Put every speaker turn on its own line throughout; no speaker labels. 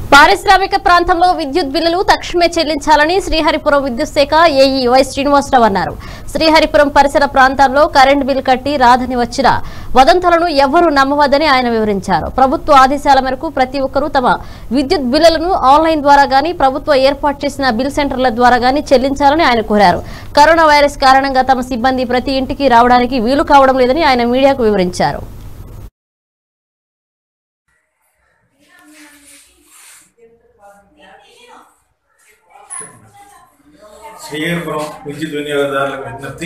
పారిశ్రామిక ప్రాంతంలో విద్యుత్ బిల్లులు తక్షణమే చెల్లించాలని శ్రీహరిపురం విద్యుత్ శాఖ ఏఈ వై శ్రీనివాసరావు అన్నారు శ్రీహరిపురం పరిసర ప్రాంతాల్లో కరెంట్ బిల్ కట్టి రాదని వచ్చిన వదంతులను ఎవ్వరూ నమ్మవద్దని ఆయన వివరించారు ప్రభుత్వ ఆదేశాల మేరకు ప్రతి ఒక్కరూ తమ విద్యుత్ బిల్లులను ఆన్లైన్ ద్వారా గానీ ప్రభుత్వ ఏర్పాటు చేసిన బిల్ సెంటర్ల ద్వారా గానీ చెల్లించాలని ఆయన కోరారు కరోనా వైరస్ కారణంగా తమ సిబ్బంది ప్రతి ఇంటికి రావడానికి వీలు కావడం లేదని ఆయన మీడియాకు వివరించారు
శ్రీహరిపురం విద్యుత్ వినియోగదారులకు విజ్ఞప్తి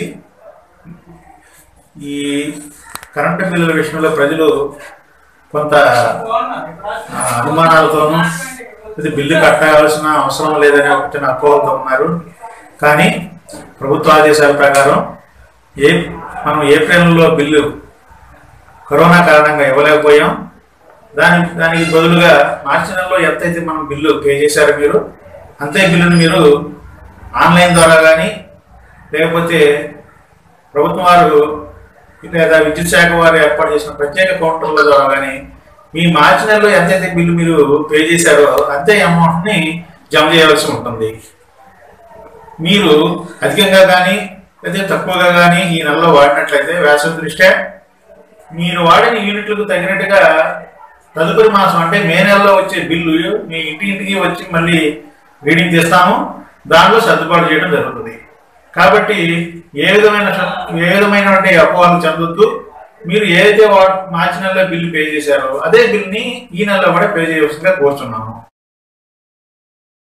ఈ కరెంటు బిల్లుల విషయంలో ప్రజలు కొంత ఆ, అనుమానాలతోనూ ఇది బిల్లు కట్టాల్సిన అవసరం లేదనే ఒకటి అపోహలతో ఉన్నారు కానీ ప్రభుత్వ ఆదేశాల ప్రకారం ఏ మనం ఏప్రిల్లో బిల్లు కరోనా కారణంగా ఇవ్వలేకపోయాం దాని దానికి బదులుగా మార్చి నెలలో ఎంతైతే మనం బిల్లు పే చేశారో మీరు అంతే బిల్లును మీరు ఆన్లైన్ ద్వారా కానీ లేకపోతే ప్రభుత్వం వారు లేదా విద్యుత్ శాఖ వారు ఏర్పాటు చేసిన ప్రత్యేక కౌంటర్ల ద్వారా కానీ మీ మార్చి నెలలో ఎంతైతే బిల్లు మీరు పే చేశారో అంతే అమౌంట్ని జమ చేయవలసి ఉంటుంది మీరు అధికంగా కానీ లేదా తక్కువగా కానీ ఈ నెలలో వాడినట్లయితే వేసవి దృష్ట్యా మీరు వాడిన యూనిట్లకు తగినట్టుగా తదుపరి మాసం అంటే మే నెలలో వచ్చే బిల్లు మీ ఇంటి ఇంటికి వచ్చి మళ్ళీ రీడింగ్ తీస్తాము దానిలో సర్దుబాటు చేయడం జరుగుతుంది కాబట్టి ఏ విధమైన ఏ విధమైనటువంటి అపోహలు చెందొద్దు మీరు ఏదైతే వా- మార్చి నెలలో బిల్లు పే చేశారో అదే బిల్ని ఈ నెలలో కూడా పే చేయవలసిందిగా కోరుతున్నాము